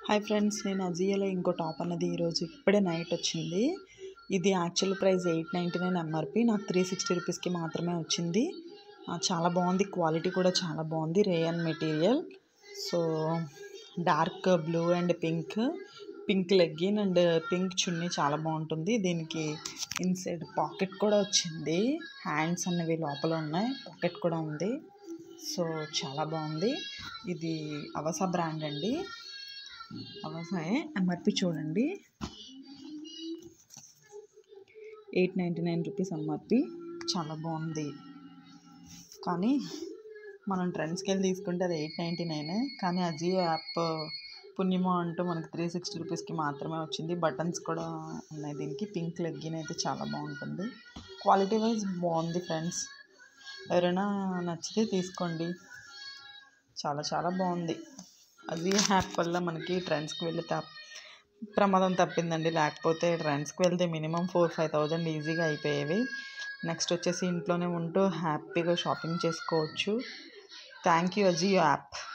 hi friends నేను అజియోలో ఇంకో top అన్నది ఈరోజు ఇప్పుడే నైట్ వచ్చింది ఇది actual price eight ninety nine MRP నాకు త్రీ సిక్స్టీ రూపీస్కి మాత్రమే వచ్చింది ఆ, చాలా బాగుంది క్వాలిటీ కూడా చాలా బాగుంది rayon material so dark blue and pink pink legging and pink చున్నీ చాలా బాగుంటుంది దీనికి ఇన్సైడ్ పాకెట్ కూడా వచ్చింది హ్యాండ్స్ అన్నవి లోపల ఉన్నాయి పాకెట్ కూడా ఉంది సో చాలా బాగుంది ఇది అవసా బ్రాండ్ అండి అవసాయే ఎంఆర్పి చూడండి eight ninety nine rupees MRP చాలా బాగుంది కానీ మనం ట్రెండ్స్కి వెళ్ళి తీసుకుంటే అది ఎయిట్ నైంటీ నైనే కానీ అజియో యాప్ పుణ్యమో అంటూ మనకి త్రీ సిక్స్టీ రూపీస్కి మాత్రమే వచ్చింది బటన్స్ కూడా ఉన్నాయి దీనికి పింక్ లెగ్గిన్ అయితే చాలా బాగుంటుంది క్వాలిటీ వైజ్ బాగుంది ఫ్రెండ్స్ ఎవరైనా నచ్చితే తీసుకోండి చాలా చాలా బాగుంది అది యాప్ వల్ల మనకి ట్రెండ్స్కి వెళ్ళి తప్ ప్రమాదం తప్పిందండి లేకపోతే ట్రెండ్స్కి వెళ్తే మినిమం ఫోర్ ఫైవ్ థౌజండ్ ఈజీగా అయిపోయేవి నెక్స్ట్ వచ్చేసి ఇంట్లోనే ఉంటూ హ్యాపీగా షాపింగ్ చేసుకోవచ్చు థ్యాంక్ యూ అజియో యాప్